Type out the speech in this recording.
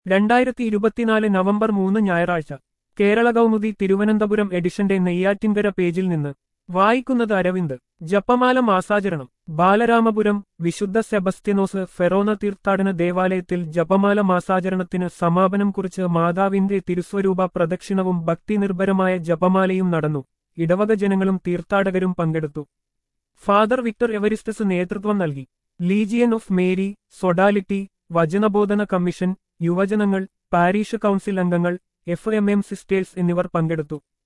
രണ്ടായിരത്തി ഇരുപത്തിനാല് നവംബർ മൂന്ന് ഞായറാഴ്ച കേരള കൗമുദി തിരുവനന്തപുരം എഡിഷന്റെ നെയ്യാറ്റിൻകര പേജിൽ നിന്ന് വായിക്കുന്നത് അരവിന്ദ് ജപമാല മാസാചരണം ബാലരാമപുരം വിശുദ്ധ സെബസ്ത്യനോസ് ഫെറോന തീർത്ഥാടന ദേവാലയത്തിൽ ജപമാല മാസാചരണത്തിന് സമാപനം കുറിച്ച് മാതാവിന്റെ തിരുസ്വരൂപ പ്രദക്ഷിണവും ഭക്തിനിർഭരമായ ജപമാലയും നടന്നു ഇടവക ജനങ്ങളും തീർത്ഥാടകരും പങ്കെടുത്തു ഫാദർ വിക്ടർ എവരിസ്റ്റസ് നേതൃത്വം നൽകി ലീജിയൻ ഓഫ് മേരി സൊഡാലിറ്റി വചനബോധന കമ്മീഷൻ യുവജനങ്ങൾ പാരീഷ് കൗൺസിൽ അംഗങ്ങൾ എഫ് എം എം സിസ്റ്റേഴ്സ് എന്നിവർ പങ്കെടുത്തു